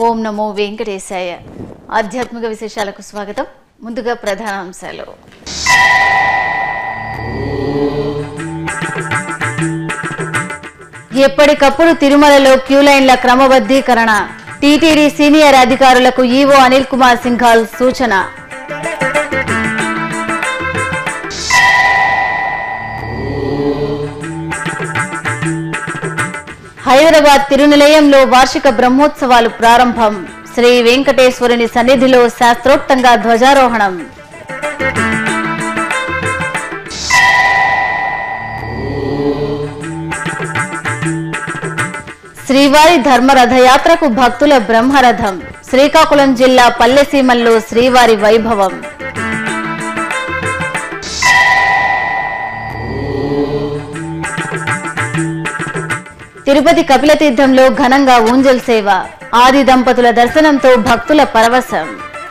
ఓం నమో వెంకటేశాయ ఆధ్యాత్మిక విశేషాలకు స్వాగతం ముందుగా ప్రధాన అంశాలు ఎప్పటికప్పుడు తిరుమలలో క్యూ లైన్ల క్రమబద్ధీకరణ టీటీడీ సీనియర్ అధికారులకు ఈవో అనిల్ కుమార్ సింఘాల్ సూచన హైదరాబాద్ తిరునిలయంలో వార్షిక బ్రహ్మోత్సవాలు ప్రారంభం శ్రీ వెంకటేశ్వరుని సన్నిధిలో శాస్త్రోక్తంగా ధ్వజారోహణం శ్రీవారి ధర్మరథయాత్రకు భక్తుల బ్రహ్మరథం శ్రీకాకుళం జిల్లా పల్లెసీమల్లో శ్రీవారి వైభవం తిరుపతి కపిలతీర్థంలో ఘనంగా ఊంజల్ సేవ ఆది దంపతుల దర్శనంతో భక్తుల పరవశం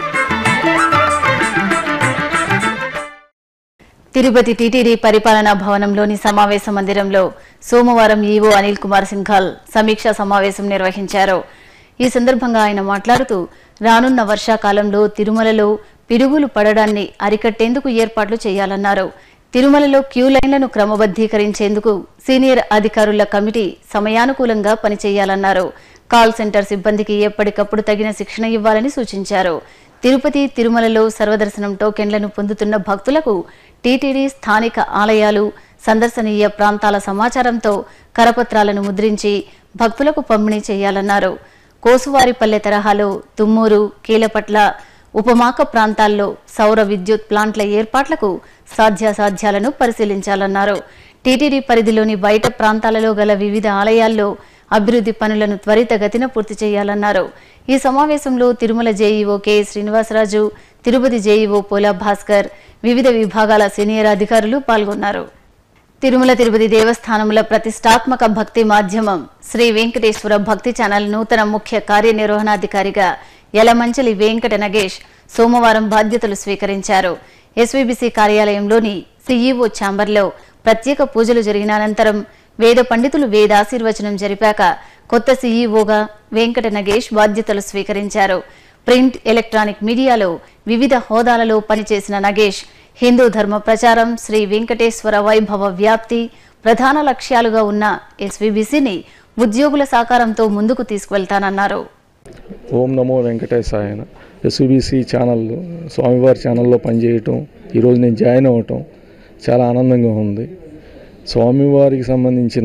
తిరుపతి టీటీడీ పరిపాలనా భవనంలోని సమావేశ మందిరంలో సోమవారం ఈవో అనిల్ కుమార్ సింఘాల్ సమీక్షా సమావేశం నిర్వహించారు ఈ సందర్భంగా ఆయన మాట్లాడుతూ రానున్న వర్షాకాలంలో తిరుమలలో పిడుగులు పడడాన్ని అరికట్టేందుకు ఏర్పాట్లు చేయాలన్నారు తిరుమలలో క్యూ లైన్లను క్రమబద్ధీకరించేందుకు సీనియర్ అధికారుల కమిటీ సమయానుకూలంగా పనిచేయాలన్నారు కాల్ సెంటర్ సిబ్బందికి ఎప్పటికప్పుడు తగిన శిక్షణ ఇవ్వాలని సూచించారు తిరుపతి తిరుమలలో సర్వదర్శనం టోకెన్లను పొందుతున్న భక్తులకు టీటీడీ స్థానిక ఆలయాలు సందర్శనీయ ప్రాంతాల సమాచారంతో కరపత్రాలను ముద్రించి భక్తులకు పంపిణీ చేయాలన్నారు కోసువారిపల్లె తరహాలో తుమ్మూరు కీలపట్ల ఉపమాక ప్రాంతాల్లో సౌర విద్యుత్ ప్లాంట్ల ఏర్పాట్లకు సాధ్యాసాధ్యాలను పరిశీలించాలన్నారు టీటీడీ పరిధిలోని బయట ప్రాంతాలలో గల వివిధ ఆలయాల్లో అభివృద్ధి పనులను త్వరితగతిన పూర్తి చేయాలన్నారు ఈ సమావేశంలో Tirumala JEO K Srinivasaraju Tirupati JEO Pola Bhaskar వివిధ విభాగాల సీనియర్ అధికారులు పాల్గొన్నారు తిరుమల తిరుపతి దేవస్థానముల ప్రతిష్టాత్మక భక్తి మాధ్యమం శ్రీ వెంకటేశ్వర భక్తి ఛానల్ నూతన ముఖ్య కార్యనిర్వహణాధికారిగా యలమంచలి వెంకట నగేష్ సోమవారం బాధ్యతలు స్వీకరించారు ఎస్వీబీసీ కార్యాలయంలోని సీఈఓ ఛాంబర్లో ప్రత్యేక పూజలు జరిగిన అనంతరం వేద పండితులు వేదాశీర్వచనం జరిపాక కొత్త సీఈఓగా వెంకట నగేష్ బాధ్యతలు స్వీకరించారు ప్రింట్ ఎలక్ట్రానిక్ మీడియాలో వివిధ హోదాలలో పనిచేసిన నగేష్ హిందూ ధర్మ ప్రచారం శ్రీ వెంకటేశ్వర వైభవ వ్యాప్తి ప్రధాన లక్ష్యాలుగా ఉన్న ఎస్వీబీసీని ఉద్యోగుల సహకారంతో ముందుకు తీసుకువెళ్తానన్నారు ఓం నమో వెంకటేశాయన ఎస్విబిసి ఛానల్ స్వామివారి ఛానల్లో పనిచేయటం ఈరోజు నేను జాయిన్ అవ్వటం చాలా ఆనందంగా ఉంది స్వామివారికి సంబంధించిన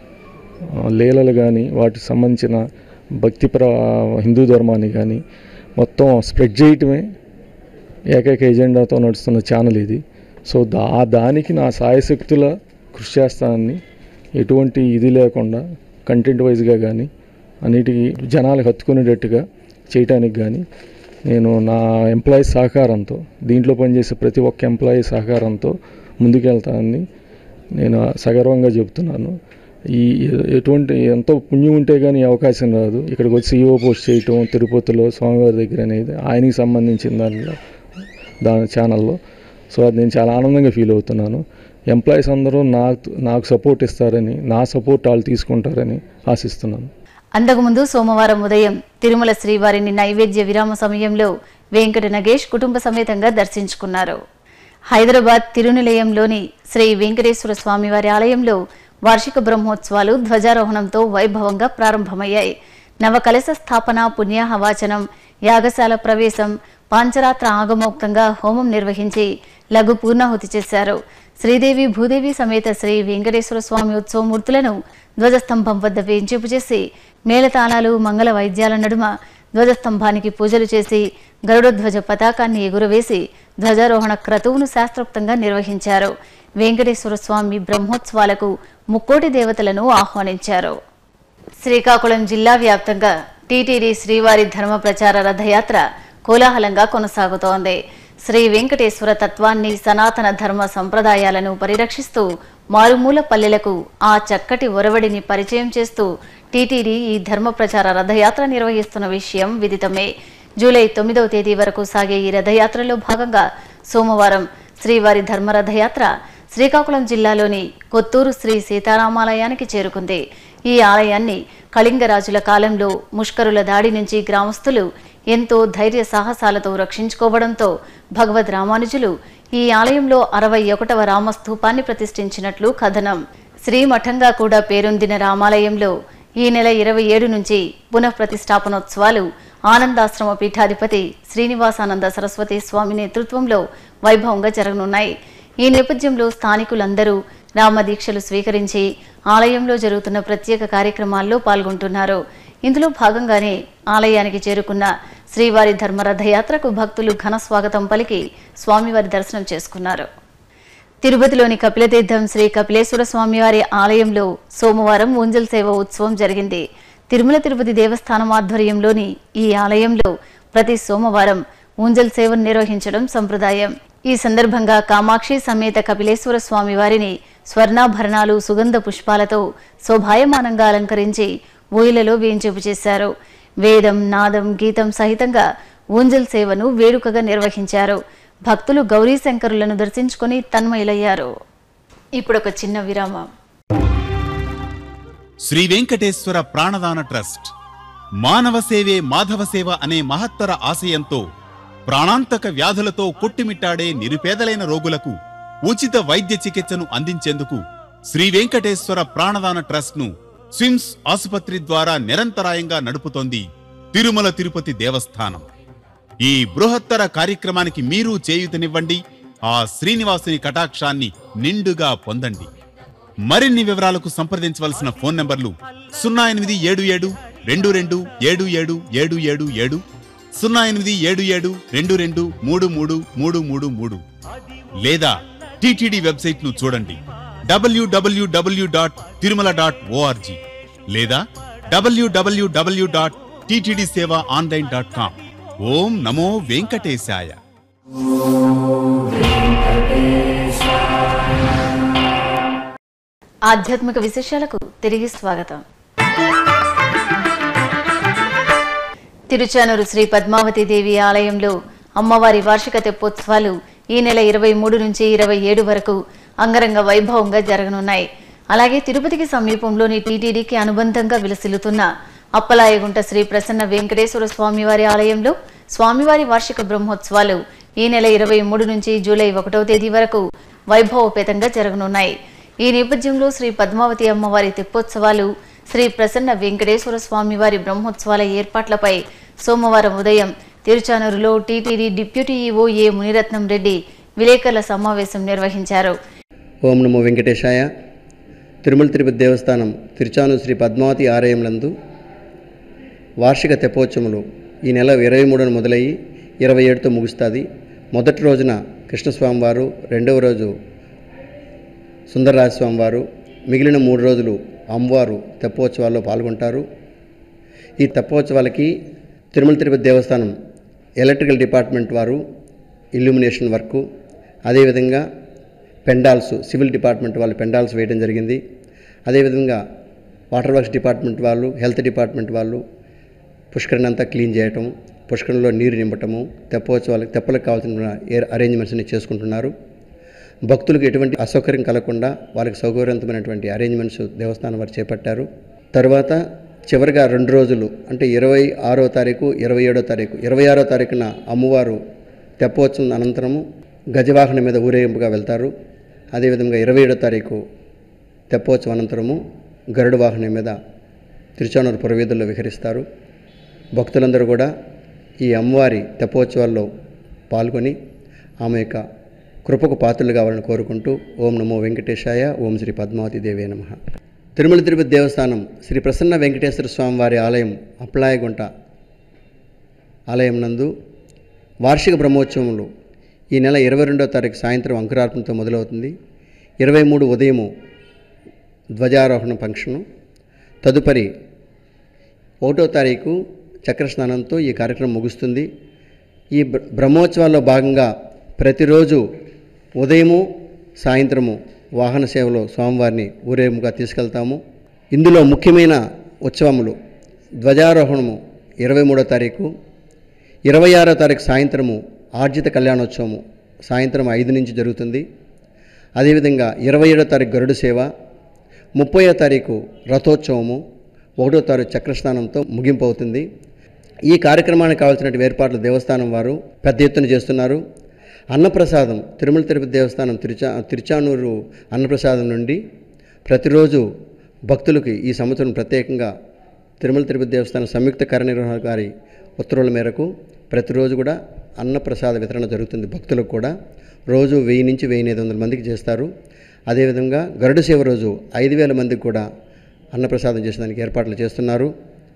ఆ, లీలలు కానీ వాటికి సంబంధించిన భక్తి ప్ర హిందూ ధర్మాన్ని కానీ మొత్తం స్ప్రెడ్ చేయటమే ఏకైక ఎజెండాతో నడుస్తున్న ఛానల్ ఇది సో దా ఆ దానికి నా సాయశక్తుల కృషి చేస్తానని ఎటువంటి ఇది లేకుండా కంటెంట్ వైజ్గా కానీ అన్నిటికీ జనాలకు హత్తుకునేటట్టుగా చేయటానికి కానీ నేను నా ఎంప్లాయీస్ సహకారంతో దీంట్లో పనిచేసే ప్రతి ఒక్క ఎంప్లాయీ సహకారంతో ముందుకెళ్తానని నేను సగర్వంగా చెబుతున్నాను ఈ ఎటువంటి ఎంతో పుణ్యం ఉంటే కానీ ఈ అవకాశం రాదు ఇక్కడికి వచ్చి ఈఓ పోస్ట్ చేయటం తిరుపతిలో స్వామివారి దగ్గర అనేది ఆయనకి సంబంధించిన దానిలో దాని ఛానల్లో సో అది నేను చాలా ఆనందంగా ఫీల్ అవుతున్నాను ఎంప్లాయీస్ అందరూ నాకు నాకు సపోర్ట్ ఇస్తారని నా సపోర్ట్ వాళ్ళు తీసుకుంటారని ఆశిస్తున్నాను అంతకుముందు సోమవారం ఉదయం తిరుమల శ్రీవారిని నైవేద్య విరామ సమయంలో వెంకట నగేష్ కుటుంబ సమేతంగా దర్శించుకున్నారు హైదరాబాద్ తిరునిలయంలోని శ్రీ వెంకటేశ్వర స్వామివారి ఆలయంలో వార్షిక బ్రహ్మోత్సవాలు ధ్వజారోహణంతో వైభవంగా ప్రారంభమయ్యాయి నవకలశ స్థాపన పుణ్యాహవాచనం యాగశాల ప్రవేశం పాంచరాత్ర ఆగమోక్తంగా హోమం నిర్వహించి లఘు పూర్ణాహుతి చేశారు శ్రీదేవి భూదేవి సమేత శ్రీ వెంకటేశ్వర స్వామి ఉత్సవమూర్తులను ధ్వజస్తంభం వద్ద వేంచేపు చేసి మేళతాళాలు మంగళ వైద్యాల నడుమ ధ్వజస్తంభానికి పూజలు చేసి గరుడధ్వజ పతాకాన్ని ఎగురవేసి ధ్వజారోహణ క్రతువును శాస్త్రోక్తంగా నిర్వహించారు వెంకటేశ్వర స్వామి బ్రహ్మోత్సవాలకు ముక్కోటి దేవతలను ఆహ్వానించారు శ్రీకాకుళం జిల్లా వ్యాప్తంగా టీటీడీ శ్రీవారి ధర్మ ప్రచార రథయాత్ర కోలాహలంగా కొనసాగుతోంది శ్రీ వెంకటేశ్వర తత్వాన్ని సనాతన ధర్మ సంప్రదాయాలను పరిరక్షిస్తూ మారుమూల పల్లెలకు ఆ చక్కటి ఒరవడిని పరిచయం చేస్తూ టీటీడీ ఈ ధర్మ ప్రచార రథయాత్ర నిర్వహిస్తున్న విషయం విదితమే జూలై తొమ్మిదవ తేదీ వరకు సాగే ఈ రథయాత్రలో భాగంగా సోమవారం శ్రీవారి ధర్మరథయాత్ర శ్రీకాకుళం జిల్లాలోని కొత్తూరు శ్రీ సీతారామాలయానికి చేరుకుంది ఈ ఆలయాన్ని కళింగరాజుల కాలంలో ముష్కరుల దాడి నుంచి గ్రామస్తులు ఎంతో ధైర్య సాహసాలతో రక్షించుకోవడంతో భగవద్ రామానుజులు ఈ ఆలయంలో అరవై ఒకటవ రామస్థూపాన్ని ప్రతిష్ఠించినట్లు కథనం శ్రీమఠంగా కూడా పేరొందిన రామాలయంలో ఈ నెల ఇరవై ఏడు నుంచి పునః ప్రతిష్టాపనోత్సవాలు ఆనందాశ్రమ పీఠాధిపతి శ్రీనివాసానంద సరస్వతి స్వామి నేతృత్వంలో వైభవంగా జరగనున్నాయి ఈ నేపథ్యంలో స్థానికులందరూ రామదీక్షలు స్వీకరించి ఆలయంలో జరుగుతున్న ప్రత్యేక కార్యక్రమాల్లో పాల్గొంటున్నారు ఇందులో భాగంగానే ఆలయానికి చేరుకున్న శ్రీవారి ధర్మరథయాత్రకు భక్తులు ఘన స్వాగతం పలికి స్వామివారి దర్శనం చేసుకున్నారు తిరుపతిలోని కపిలతీర్థం శ్రీ కపిలేశ్వర స్వామివారి ఆలయంలో సోమవారం ఊంజల్ సేవ ఉత్సవం జరిగింది తిరుమల తిరుపతి దేవస్థానం ఆధ్వర్యంలోని ఈ ఆలయంలో ప్రతి సోమవారం ఊంజల్ సేవను నిర్వహించడం సంప్రదాయం ఈ సందర్భంగా కామాక్షి సమేత కపిలేశ్వర స్వామి వారిని స్వర్ణాభరణాలు సుగంధ పుష్పాలతో శోభాయమానంగా అలంకరించి ఊయలలో వేయించేపు చేశారు వేదం నాదం గీతం సహితంగా ఊంజల్ సేవను వేడుకగా నిర్వహించారు భక్తులు గౌరీ శంకరులను దర్శించుకొని తన్మయులయ్యారు ఇప్పుడు ఒక చిన్న విరామం శ్రీ వెంకటేశ్వర ప్రాణదాన ట్రస్ట్ మానవ సేవే మాధవ సేవ అనే మహత్తర ఆశయంతో ప్రాణాంతక వ్యాధులతో కొట్టుమిట్టాడే నిరుపేదలైన రోగులకు ఉచిత వైద్య చికిత్సను అందించేందుకు శ్రీ వెంకటేశ్వర ప్రాణదాన ట్రస్ట్ ను స్విమ్స్ ఆసుపత్రి ద్వారా నిరంతరాయంగా నడుపుతోంది తిరుమల తిరుపతి దేవస్థానం ఈ బృహత్తర కార్యక్రమానికి మీరు చేయూతనివ్వండి ఆ శ్రీనివాసుని కటాక్షాన్ని నిండుగా పొందండి మరిన్ని వివరాలకు సంప్రదించవలసిన ఫోన్ నంబర్లు సున్నా ఎనిమిది ఏడు ఏడు రెండు రెండు ఏడు ఏడు ఏడు ఏడు ఏడు సున్నా ఎనిమిది ఏడు ఏడు రెండు రెండు మూడు మూడు మూడు మూడు మూడు లేదా టిటిడి వెబ్సైట్ ను చూడండి డబ్ల్యూడబ్ల్యూడబ్ల్యూ డాట్ తిరుమల డాట్ ఓఆర్జీ లేదా డబ్ల్యూడబ్ల్యూడబ్ల్యూ dot TTD seva online dot com ఓం నమో వెంకటేశాయ ఆధ్యాత్మిక విశేషాలకు తిరిగి స్వాగతం తిరుచానూరు శ్రీ పద్మావతి దేవి ఆలయంలో అమ్మవారి వార్షిక తెప్పోత్సవాలు ఈ నెల ఇరవై మూడు నుంచి ఇరవై ఏడు వరకు అంగరంగ వైభవంగా జరగనున్నాయి అలాగే తిరుపతికి సమీపంలోని టీటీడీకి అనుబంధంగా విలసిల్లుతున్న అప్పలాయగుంట శ్రీ ప్రసన్న వెంకటేశ్వర స్వామివారి ఆలయంలో స్వామివారి వార్షిక బ్రహ్మోత్సవాలు ఈ నెల ఇరవై మూడు నుంచి జూలై ఒకటవ తేదీ వరకు వైభవపేతంగా జరగనున్నాయి ఈ నేపథ్యంలో శ్రీ పద్మావతి అమ్మవారి తెప్పోత్సవాలు శ్రీ ప్రసన్న వెంకటేశ్వర స్వామివారి బ్రహ్మోత్సవాల ఏర్పాట్లపై సోమవారం ఉదయం తిరుచానూరులో TTD deputy EO A Muniratnam Reddy విలేకరుల సమావేశం నిర్వహించారు ఓం నమో వెంకటేశాయ తిరుమల తిరుపతి దేవస్థానం తిరుచాను శ్రీ పద్మావతి ఆలయంలందు వార్షిక తెప్పోత్సవములు ఈ నెల ఇరవై మూడున మొదలయ్యి ఇరవై ఏడుతో ముగుస్తుంది మొదటి రోజున కృష్ణస్వామి వారు రెండవ రోజు సుందరరాజస్వామి వారు మిగిలిన మూడు రోజులు అమ్మవారు తెప్పోత్సవాల్లో పాల్గొంటారు ఈ తెప్పోత్సవాలకి తిరుమల తిరుపతి దేవస్థానం ఎలక్ట్రికల్ డిపార్ట్మెంట్ వారు ఇల్యూమినేషన్ వర్కు అదేవిధంగా పెండాల్స్ సివిల్ డిపార్ట్మెంట్ వాళ్ళు పెండాల్స్ వేయడం జరిగింది అదేవిధంగా వాటర్ వర్క్స్ డిపార్ట్మెంట్ వాళ్ళు హెల్త్ డిపార్ట్మెంట్ వాళ్ళు పుష్కరిణి అంతా క్లీన్ చేయటం పుష్కరంలో నీరు నింపటము తెప్పోత్సవాలకు తెప్పలకు కావాల్సిన ఏ- అరేంజ్మెంట్స్ అన్ని చేసుకుంటున్నారు భక్తులకు ఎటువంటి అసౌకర్యం కలగకుండా వాళ్ళకి సౌకర్యవంతమైనటువంటి అరేంజ్మెంట్స్ దేవస్థానం వారు చేపట్టారు తర్వాత చివరిగా రెండు రోజులు అంటే ఇరవై ఆరో తారీఖు ఇరవై ఏడో తారీఖు ఇరవై ఆరో తారీఖున అమ్మవారు తెప్పోత్సవం అనంతరము గజవాహనం మీద ఊరేగింపుగా వెళ్తారు అదేవిధంగా ఇరవై ఏడో తారీఖు తెప్పోత్సవం అనంతరము గరుడ వాహనం మీద తిరుచానూరు పురవీధుల్లో విహరిస్తారు భక్తులందరూ కూడా ఈ అమ్మవారి తెప్పోత్సవాల్లో పాల్గొని ఆమె యొక్క కృపకు పాత్రలు కావాలని కోరుకుంటూ ఓం నమో వెంకటేశాయ ఓం శ్రీ పద్మావతి దేవే నమ తిరుమల తిరుపతి దేవస్థానం శ్రీ ప్రసన్న వెంకటేశ్వర స్వామి వారి ఆలయం అప్లాయగుంట ఆలయం నందు వార్షిక బ్రహ్మోత్సవములు ఈ నెల ఇరవై రెండో తారీఖు సాయంత్రం అంకురార్పణతో మొదలవుతుంది ఇరవై మూడు ఉదయము ధ్వజారోహణ ఫంక్షను తదుపరి ఒకటో తారీఖు చక్రస్నానంతో ఈ కార్యక్రమం ముగుస్తుంది ఈ బ్ర- బ్రహ్మోత్సవాల్లో భాగంగా ప్రతిరోజు ఉదయము సాయంత్రము వాహన సేవలో స్వామివారిని ఊరేగింపుగా తీసుకెళ్తాము ఇందులో ముఖ్యమైన ఉత్సవములు ధ్వజారోహణము ఇరవై మూడో తారీఖు ఇరవై ఆరో తారీఖు సాయంత్రము ఆర్జిత కళ్యాణోత్సవము సాయంత్రం ఐదు నుంచి జరుగుతుంది అదేవిధంగా ఇరవై ఏడో తారీఖు గరుడు సేవ ముప్పయో తారీఖు రథోత్సవము ఒకటో తారీఖు చక్రస్నానంతో ముగింపు అవుతుంది ఈ కార్యక్రమానికి కావాల్సిన ఏర్పాట్లు దేవస్థానం వారు పెద్ద ఎత్తున చేస్తున్నారు అన్నప్రసాదం తిరుమల తిరుపతి దేవస్థానం తిరుచా తిరుచానూరు అన్నప్రసాదం నుండి ప్రతిరోజు భక్తులకి ఈ సంవత్సరం ప్రత్యేకంగా తిరుమల తిరుపతి దేవస్థానం సంయుక్త కార్యనిర్వహణాధికారి ఉత్తర్వుల మేరకు ప్రతిరోజు కూడా అన్నప్రసాద వితరణ జరుగుతుంది భక్తులకు కూడా రోజు వెయ్యి నుంచి వెయ్యి ఐదు వందల మందికి చేస్తారు అదేవిధంగా గరుడ సేవ రోజు ఐదు వేల మందికి కూడా అన్నప్రసాదం చేసేదానికి ఏర్పాట్లు చేస్తున్నారు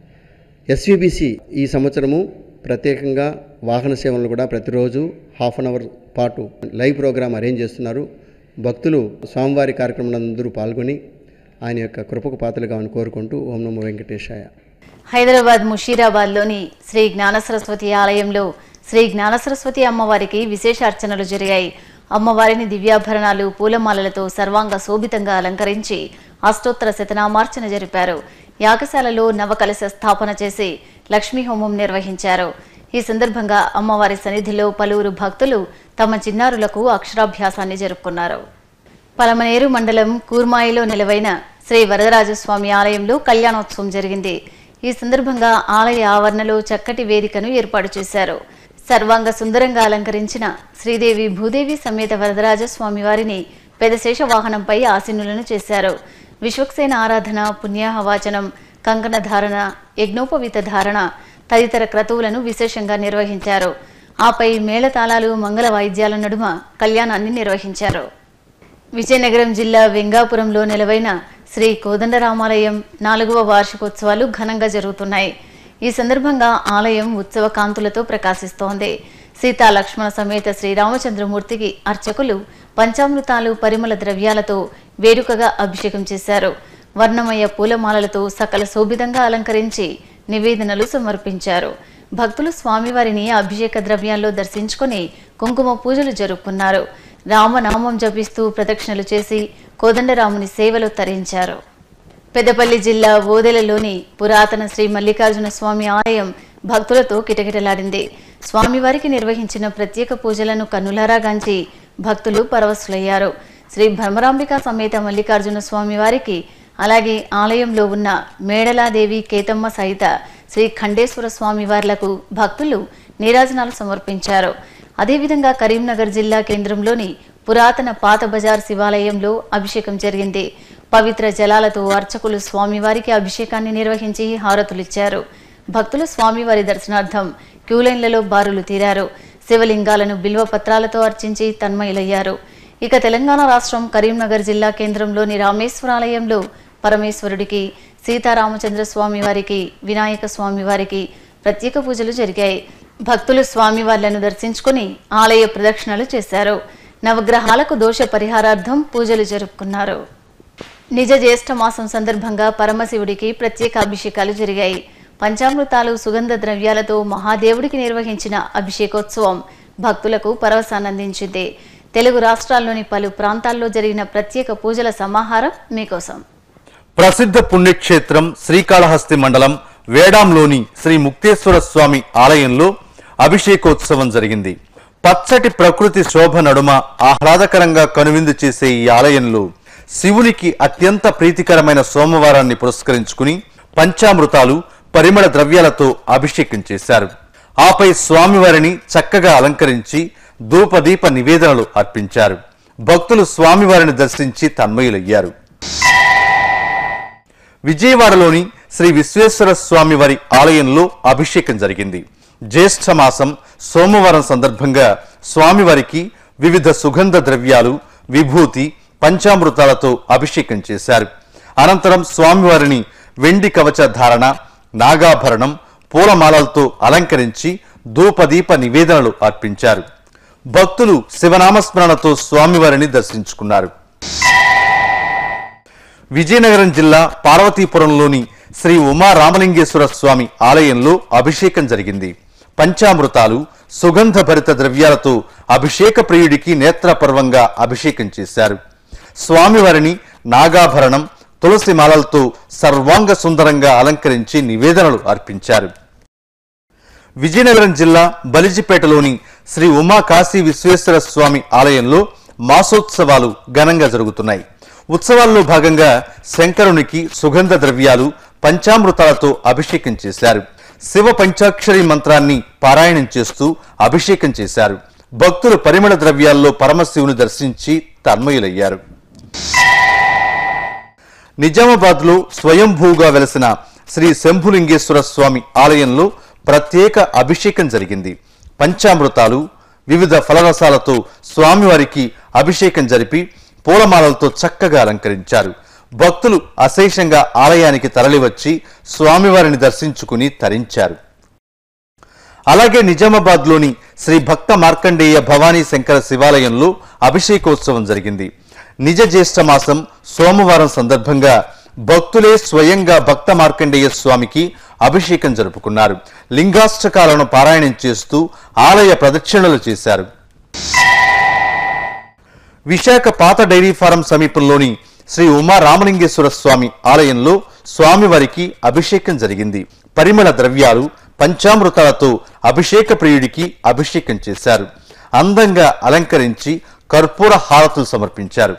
ఎస్విబిసి ఈ సంవత్సరము ప్రత్యేకంగా వాహన సేవలను కూడా ప్రతిరోజు హాఫ్ అన్ అవర్ పాటు లైవ్ ప్రోగ్రాం అరేంజ్ చేస్తున్నారు భక్తులు స్వామివారి కార్యక్రమంలో అందరూ పాల్గొని ఆయన యొక్క కృపకు పాత్రలు కావాలని కోరుకుంటూ ఓం నమో వెంకటేశాయ హైదరాబాద్ ముషీరాబాద్లోని శ్రీ జ్ఞానసరస్వతి ఆలయంలో శ్రీ జ్ఞానసరస్వతి అమ్మవారికి విశేష అర్చనలు జరిగాయి అమ్మవారిని దివ్యాభరణాలు పూలమాలలతో సర్వాంగ శోభితంగా అలంకరించి అష్టోత్తర శతనామార్చన జరిపారు యాగశాలలో నవకలశ స్థాపన చేసి లక్ష్మీ హోమం నిర్వహించారు ఈ సందర్భంగా అమ్మవారి సన్నిధిలో పలువురు భక్తులు తమ చిన్నారులకు అక్షరాభ్యాసాన్ని జరుపుకున్నారు పలమనేరు మండలం కూర్మాయిలో నిలవైన శ్రీ వరదరాజస్వామి ఆలయంలో కళ్యాణోత్సవం జరిగింది ఈ సందర్భంగా ఆలయ ఆవరణలో చక్కటి వేదికను ఏర్పాటు చేశారు సర్వాంగ సుందరంగా అలంకరించిన శ్రీదేవి భూదేవి సమేత వరదరాజస్వామి వారిని పెదశేష వాహనంపై ఆసీనులను చేశారు విశ్వక్సేన ఆరాధన పుణ్యాహవాచనం కంకణ ధారణ యజ్ఞోపవీత ధారణ తదితర క్రతువులను విశేషంగా నిర్వహించారు ఆపై మేళతాళాలు మంగళ వాయిద్యాల నడుమ కళ్యాణాన్ని నిర్వహించారు విజయనగరం జిల్లా వెంగాపురంలో నెలవైన శ్రీ కోదండరామాలయం నాలుగవ వార్షికోత్సవాలు ఘనంగా జరుగుతున్నాయి ఈ సందర్భంగా ఆలయం ఉత్సవ కాంతులతో ప్రకాశిస్తోంది సీతా లక్ష్మణ సమేత శ్రీరామచంద్రమూర్తికి అర్చకులు పంచామృతాలు పరిమళ ద్రవ్యాలతో వేడుకగా అభిషేకం చేశారు వర్ణమయ పూలమాలలతో సకల శోభితంగా అలంకరించి నివేదనలు సమర్పించారు భక్తులు స్వామివారిని అభిషేక ద్రవ్యాల్లో దర్శించుకొని కుంకుమ పూజలు జరుపుకున్నారు రామనామం జపిస్తూ ప్రదక్షిణలు చేసి కోదండరాముని సేవలో తరించారు పెద్దపల్లి జిల్లా ఓదెలలోని పురాతన శ్రీ మల్లికార్జున స్వామి ఆలయం భక్తులతో కిటకిటలాడింది స్వామివారికి నిర్వహించిన ప్రత్యేక పూజలను కన్నులారా గాంచి భక్తులు పరవశులయ్యారు శ్రీ భ్రమరాంబిక సమేత మల్లికార్జున స్వామివారికి అలాగే ఆలయంలో ఉన్న మేడలాదేవి కేతమ్మ సహిత శ్రీ ఖండేశ్వర స్వామి వార్లకు భక్తులు నీరాజనాలు సమర్పించారు అదేవిధంగా కరీంనగర్ జిల్లా కేంద్రంలోని పురాతన పాత బజార్ శివాలయంలో అభిషేకం జరిగింది పవిత్ర జలాలతో అర్చకులు స్వామివారికి అభిషేకాన్ని నిర్వహించి హారతులిచ్చారు భక్తులు స్వామివారి దర్శనార్థం క్యూలైన్లలో బారులు తీరారు శివలింగాలను బిల్వ పత్రాలతో అర్చించి తన్మయులయ్యారు ఇక తెలంగాణ రాష్ట్రం కరీంనగర్ జిల్లా కేంద్రంలోని రామేశ్వరాలయంలో పరమేశ్వరుడికి సీతారామచంద్ర స్వామి వారికి వినాయక స్వామి వారికి ప్రత్యేక పూజలు జరిగాయి భక్తులు స్వామివార్లను దర్శించుకుని ఆలయ ప్రదక్షిణలు చేశారు నవగ్రహాలకు దోష పరిహారార్థం పూజలు జరుపుకున్నారు నిజ జ్యేష్ఠ మాసం సందర్భంగా పరమశివుడికి ప్రత్యేక అభిషేకాలు జరిగాయి పంచామృతాలు సుగంధ ద్రవ్యాలతో మహాదేవుడికి నిర్వహించిన అభిషేకోత్సవం భక్తులకు పరవశానందించింది తెలుగు రాష్ట్రాల్లోని పలు ప్రాంతాల్లో జరిగిన ప్రత్యేక పూజల సమాహారం మీకోసం ప్రసిద్ధ పుణ్యక్షేత్రం శ్రీకాళహస్తి మండలం వేడాంలోని శ్రీ ముక్తేశ్వర స్వామి ఆలయంలో అభిషేకోత్సవం జరిగింది పచ్చటి ప్రకృతి శోభ నడుమ ఆహ్లాదకరంగా కనువిందు చేసే ఈ ఆలయంలో శివునికి అత్యంత ప్రీతికరమైన సోమవారాన్ని పురస్కరించుకుని పంచామృతాలు పరిమళ ద్రవ్యాలతో అభిషేకం చేశారు ఆపై స్వామివారిని చక్కగా అలంకరించి ధూపదీప నివేదనలు అర్పించారు భక్తులు స్వామివారిని దర్శించి తన్మయులయ్యారు విజయవాడలోని శ్రీ విశ్వేశ్వర స్వామి వారి ఆలయంలో అభిషేకం జరిగింది జ్యేష్ఠ మాసం సోమవారం సందర్భంగా స్వామివారికి వివిధ సుగంధ ద్రవ్యాలు విభూతి పంచామృతాలతో అభిషేకం చేశారు అనంతరం స్వామివారిని వెండి కవచ ధారణ నాగాభరణం పూలమాలలతో అలంకరించి ధూపదీప నివేదనలు అర్పించారు భక్తులు శివనామస్మరణతో స్వామివారిని దర్శించుకున్నారు విజయనగరం జిల్లా పార్వతీపురంలోని శ్రీ ఉమా రామలింగేశ్వర స్వామి ఆలయంలో అభిషేకం జరిగింది పంచామృతాలు సుగంధ భరిత ద్రవ్యాలతో అభిషేక ప్రియుడికి నేత్రపర్వంగా అభిషేకం చేశారు స్వామివారిని నాగాభరణం తులసి మాలలతో సర్వాంగ సుందరంగా అలంకరించి నివేదనలు అర్పించారు విజయనగరం జిల్లా బలిజిపేటలోని శ్రీ ఉమా కాశీ విశ్వేశ్వర స్వామి ఆలయంలో మాసోత్సవాలు ఘనంగా జరుగుతున్నాయి ఉత్సవాల్లో భాగంగా శంకరునికి సుగంధ ద్రవ్యాలు పంచామృతాలతో అభిషేకం చేశారు శివ పంచాక్షరి మంత్రాన్ని పారాయణం చేస్తూ అభిషేకం చేశారు భక్తులు పరిమళ ద్రవ్యాల్లో పరమశివుని దర్శించి తన్మయులయ్యారు నిజామాబాద్లో స్వయంభూగా వెలసిన శ్రీ శంభులింగేశ్వర స్వామి ఆలయంలో ప్రత్యేక అభిషేకం జరిగింది పంచామృతాలు వివిధ ఫలరసాలతో స్వామివారికి అభిషేకం జరిపి పూలమాలలతో చక్కగా అలంకరించారు భక్తులు అశేషంగా ఆలయానికి తరలివచ్చి స్వామివారిని దర్శించుకుని తరించారు అలాగే నిజామాబాద్లోని శ్రీ భక్త మార్కండేయ భవానీ శంకర శివాలయంలో అభిషేకోత్సవం జరిగింది నిజ జ్యేష్ఠ మాసం సోమవారం సందర్భంగా భక్తులే స్వయంగా భక్త మార్కండేయ స్వామికి అభిషేకం జరుపుకున్నారు లింగాష్టకాలను పారాయణం చేస్తూ ఆలయ ప్రదక్షిణలు చేశారు విశాఖ పాత డైరీ ఫారం సమీపంలోని శ్రీ ఉమా రామలింగేశ్వర స్వామి ఆలయంలో స్వామివారికి అభిషేకం జరిగింది పరిమళ ద్రవ్యాలు పంచామృతాలతో అభిషేక ప్రియుడికి అభిషేకం చేశారు అందంగా అలంకరించి కర్పూర హారతులు సమర్పించారు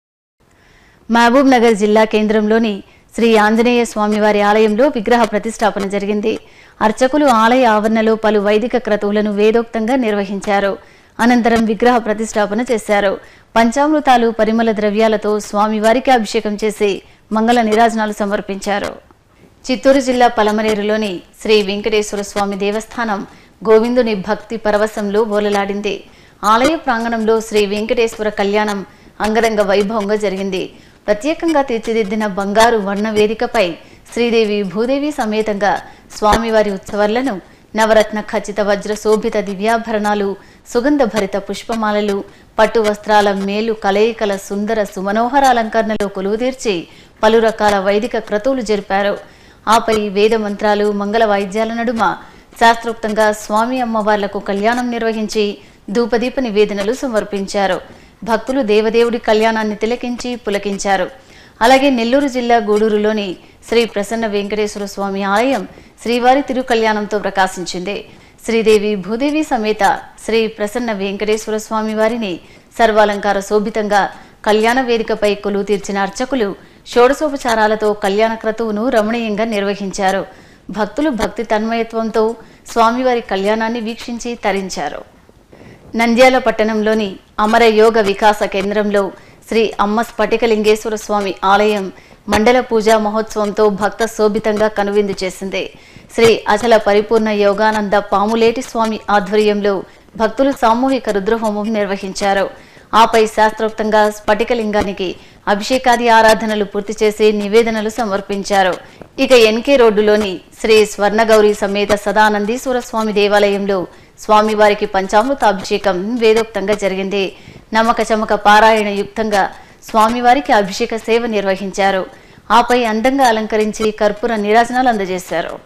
మహబూబ్ నగర్ జిల్లా కేంద్రంలోని శ్రీ ఆంజనేయ స్వామివారి ఆలయంలో విగ్రహ ప్రతిష్టాపన జరిగింది అర్చకులు ఆలయ ఆవరణలో పలు వైదిక క్రతువులను వేదోక్తంగా నిర్వహించారు అనంతరం విగ్రహ ప్రతిష్టాపన చేశారు పంచామృతాలు పరిమళ ద్రవ్యాలతో స్వామివారికి అభిషేకం చేసి మంగళ నిరాజనాలు సమర్పించారు చిత్తూరు జిల్లా పలమనేరులోని శ్రీ వెంకటేశ్వర స్వామి దేవస్థానం గోవిందుని భక్తి పరవశంలో బోలలాడింది ఆలయ ప్రాంగణంలో శ్రీ వెంకటేశ్వర కళ్యాణం అంగరంగ వైభవంగా జరిగింది ప్రత్యేకంగా తీర్చిదిద్దిన బంగారు వర్ణ వేదికపై శ్రీదేవి భూదేవి సమేతంగా స్వామివారి ఉత్సవాలను నవరత్న ఖచ్చిత వజ్ర శోభిత దివ్యాభరణాలు సుగంధ భరిత పుష్పమాలలు పట్టు వస్త్రాల మేలు కలయికల సుందర సుమనోహర అలంకరణలో కొలువుతీర్చి పలు రకాల వైదిక క్రతువులు జరిపారు ఆపై వేద మంత్రాలు మంగళ వాయిద్యాల నడుమ శాస్త్రోక్తంగా స్వామి అమ్మవార్లకు కళ్యాణం నిర్వహించి ధూపదీప నివేదనలు సమర్పించారు భక్తులు దేవదేవుడి కళ్యాణాన్ని తిలకించి పులకించారు అలాగే నెల్లూరు జిల్లా గూడూరులోని శ్రీ ప్రసన్న వెంకటేశ్వర స్వామి ఆలయం శ్రీవారి తిరుకళ్యాణంతో ప్రకాశించింది శ్రీదేవి భూదేవి సమేత శ్రీ ప్రసన్న వెంకటేశ్వర స్వామి వారిని సర్వాలంకార శోభితంగా కళ్యాణ వేదికపై కొలువు తీర్చిన అర్చకులు షోడశోపచారాలతో కళ్యాణ క్రతువును రమణీయంగా నిర్వహించారు భక్తులు భక్తి తన్మయత్వంతో స్వామివారి కళ్యాణాన్ని వీక్షించి తరించారు నంద్యాల పట్టణంలోని అమర యోగ వికాస కేంద్రంలో శ్రీ అమ్మ స్ఫటికలింగేశ్వర స్వామి ఆలయం మండల పూజా మహోత్సవంతో భక్త శోభితంగా కనువిందు చేసింది శ్రీ అచల పరిపూర్ణ యోగానంద పాములేటి స్వామి ఆధ్వర్యంలో భక్తులు సామూహిక రుద్రహోమం నిర్వహించారు ఆపై శాస్త్రోక్తంగా స్ఫటికలింగానికి అభిషేకాది ఆరాధనలు పూర్తి చేసి నివేదనలు సమర్పించారు ఇక ఎన్కే రోడ్డులోని శ్రీ స్వర్ణగౌరి సమేత సదానందీశ్వర స్వామి దేవాలయంలో స్వామివారికి పంచామృత అభిషేకం వేదోక్తంగా జరిగింది నమ్మక చమక పారాయణ యుక్తంగా స్వామివారికి అభిషేక సేవ నిర్వహించారు ఆపై అందంగా అలంకరించి కర్పూర నీరాజనాలు అందజేశారు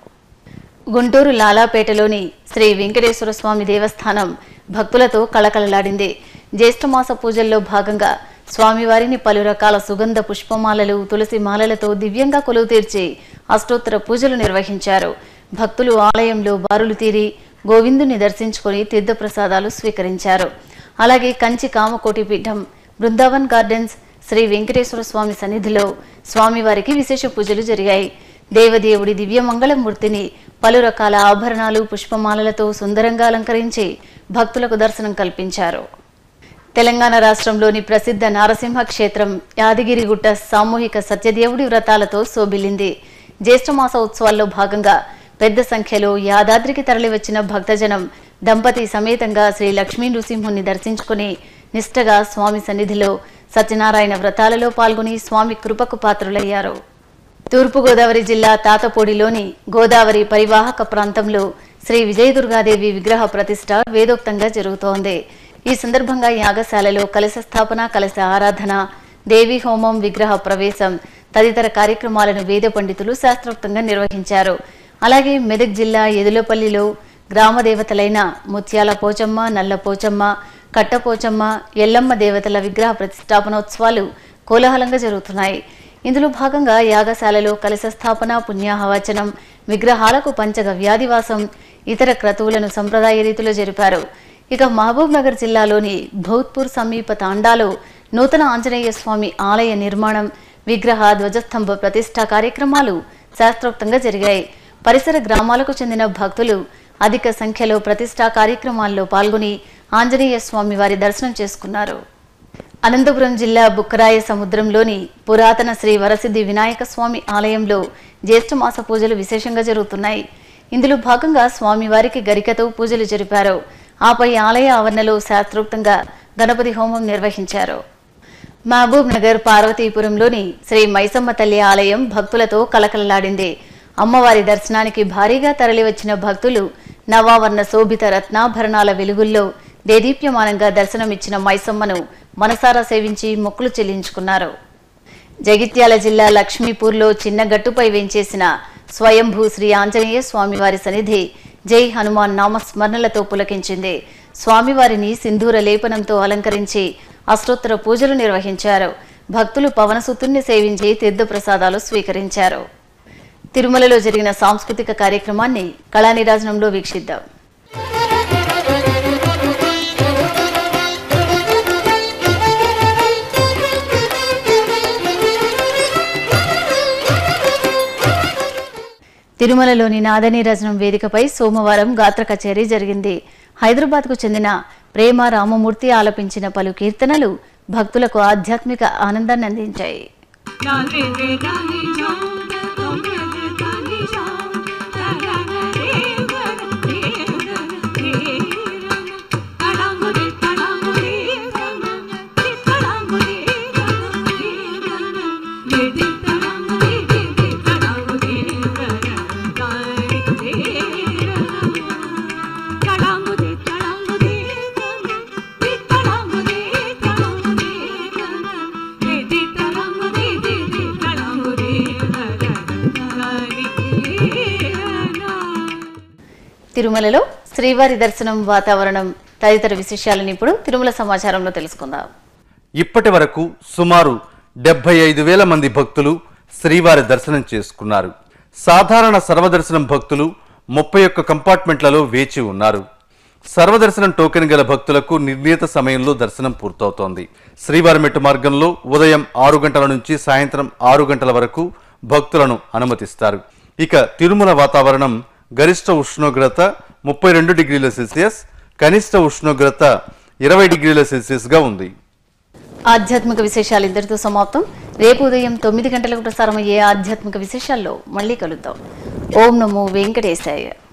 గుంటూరు లాలాపేటలోని శ్రీ వెంకటేశ్వర స్వామి దేవస్థానం భక్తులతో కళకళలాడింది జ్యేష్ఠమాస పూజల్లో భాగంగా స్వామివారిని పలు రకాల సుగంధ పుష్పమాలలు తులసి మాలలతో దివ్యంగా కొలువు తీర్చి అష్టోత్తర పూజలు నిర్వహించారు భక్తులు ఆలయంలో బారులు తీరి గోవిందుని దర్శించుకొని తీర్థప్రసాదాలు స్వీకరించారు అలాగే కంచి కామకోటి పీఠం బృందావన్ గార్డెన్స్ శ్రీ వెంకటేశ్వర స్వామి సన్నిధిలో స్వామివారికి విశేష పూజలు జరిగాయి దేవదేవుడి దివ్యమంగళమూర్తిని పలు రకాల ఆభరణాలు పుష్పమాలలతో సుందరంగా అలంకరించి భక్తులకు దర్శనం కల్పించారు తెలంగాణ రాష్ట్రంలోని ప్రసిద్ధ నారసింహ క్షేత్రం యాదగిరిగుట్ట సామూహిక సత్యదేవుడి వ్రతాలతో శోభిల్లింది జ్యేష్ఠమాస ఉత్సవాల్లో భాగంగా పెద్ద సంఖ్యలో యాదాద్రికి తరలివచ్చిన భక్తజనం దంపతి సమేతంగా శ్రీ లక్ష్మీ నృసింహుని దర్శించుకుని నిష్టగా స్వామి సన్నిధిలో సత్యనారాయణ వ్రతాలలో పాల్గొని స్వామి కృపకు పాత్రులయ్యారు తూర్పుగోదావరి జిల్లా తాతపూడిలోని గోదావరి పరివాహక ప్రాంతంలో శ్రీ విజయదుర్గాదేవి విగ్రహ ప్రతిష్ట వేదోక్తంగా జరుగుతోంది ఈ సందర్భంగా యాగశాలలో కలశ స్థాపన కలశ ఆరాధన దేవి హోమం విగ్రహ ప్రవేశం తదితర కార్యక్రమాలను వేద పండితులు శాస్త్రోక్తంగా నిర్వహించారు అలాగే మెదక్ జిల్లా ఎదులపల్లిలో గ్రామ దేవతలైన ముత్యాల పోచమ్మ నల్ల పోచమ్మ కట్టపోచమ్మ ఎల్లమ్మ దేవతల విగ్రహ ప్రతిష్టాపనోత్సవాలు కోలాహలంగా జరుగుతున్నాయి ఇందులో భాగంగా యాగశాలలో కలశ స్థాపన పుణ్యాహవచనం విగ్రహాలకు పంచగ వ్యాధివాసం ఇతర క్రతువులను సంప్రదాయ రీతిలో జరిపారు ఇక మహబూబ్ నగర్ జిల్లాలోని భౌత్పూర్ సమీప తాండాలో నూతన ఆంజనేయ స్వామి ఆలయ నిర్మాణం విగ్రహ ధ్వజస్తంభ ప్రతిష్ఠా కార్యక్రమాలు శాస్త్రోక్తంగా జరిగాయి పరిసర గ్రామాలకు చెందిన భక్తులు అధిక సంఖ్యలో ప్రతిష్ఠా కార్యక్రమాల్లో పాల్గొని ఆంజనేయ స్వామి వారి దర్శనం చేసుకున్నారు అనంతపురం జిల్లా బుక్కరాయ సముద్రంలోని పురాతన శ్రీ వరసిద్ధి వినాయక స్వామి ఆలయంలో జ్యేష్ఠమాస పూజలు విశేషంగా జరుగుతున్నాయి ఇందులో భాగంగా స్వామివారికి గరికతో పూజలు జరిపారు ఆపై ఆలయ ఆవరణలో శాస్త్రోక్తంగా గణపతి హోమం నిర్వహించారు మహబూబ్ నగర్ పార్వతీపురంలోని శ్రీ మైసమ్మ తల్లి ఆలయం భక్తులతో కలకలలాడింది అమ్మవారి దర్శనానికి భారీగా తరలివచ్చిన భక్తులు నవావర్ణ శోభిత రత్నాభరణాల వెలుగుల్లో దేదీప్యమానంగా దర్శనమిచ్చిన మైసమ్మను మనసారా సేవించి మొక్కులు చెల్లించుకున్నారు జగిత్యాల జిల్లా లక్ష్మీపూర్లో చిన్న గట్టుపై వేంచేసిన స్వయంభూ శ్రీ ఆంజనేయ స్వామివారి సన్నిధి జై హనుమాన్ నామస్మరణలతో పులకించింది స్వామివారిని సింధూర లేపనంతో అలంకరించి అష్టోత్తర పూజలు నిర్వహించారు భక్తులు పవనసుతుణ్ణి సేవించి తీర్థప్రసాదాలు స్వీకరించారు తిరుమలలో జరిగిన సాంస్కృతిక కార్యక్రమాన్ని కళానిరాజనంలో వీక్షిద్దాం తిరుమలలోని నాదనీరజనం వేదికపై సోమవారం గాత్ర కచేరీ జరిగింది హైదరాబాద్కు చెందిన ప్రేమ రామమూర్తి ఆలపించిన పలు కీర్తనలు భక్తులకు ఆధ్యాత్మిక ఆనందాన్ని అందించాయి రాధే రే రాధే జాం తొమ్మె రే రాధే జాం తగన రే వర రే వర రే రన తడంగు రే తడంగు రే రన రే తడంగు రే రన రే రన రే రే తడంగు రే రే రే తడంగు రే రన గారి రే రన తడంగు రే తడంగు రే రన రే తడంగు రే తడంగు రే రన రే రే తడంగు రే రే రే తడంగు రే రన గారి రే రన తిరుమలలో శ్రీవారి దర్శనం వాతావరణం తదితర విశేషాలను ఇప్పుడు తిరుమల సమాచారంలో తెలుసుకుందాం ఇప్పటి వరకు సుమారు డెబ్బై ఐదు వేల మంది భక్తులు శ్రీవారి దర్శనం చేసుకున్నారు సాధారణ సర్వదర్శనం భక్తులు ముప్పై ఒక్క కంపార్ట్మెంట్లలో వేచి ఉన్నారు సర్వదర్శనం టోకెన్ గల భక్తులకు నిర్ణీత సమయంలో దర్శనం పూర్తవుతోంది శ్రీవారి మెట్టు మార్గంలో ఉదయం ఆరు గంటల నుంచి సాయంత్రం ఆరు గంటల వరకు భక్తులను అనుమతిస్తారు ఇక తిరుమల వాతావరణం గరిష్ట ఉష్ణోగ్రత ముప్పై రెండు డిగ్రీల సెల్సియస్ కనిష్ట ఉష్ణోగ్రత ఇరవై డిగ్రీల సెల్సియస్గా ఉంది ఆధ్యాత్మిక విశేషాలు ఇంతటితో సమాప్తం రేపు ఉదయం తొమ్మిది గంటలకు ప్రసారమయ్యే ఆధ్యాత్మిక విశేషాల్లో మళ్ళీ కలుద్దాం ఓం నమో వెంకటేశాయ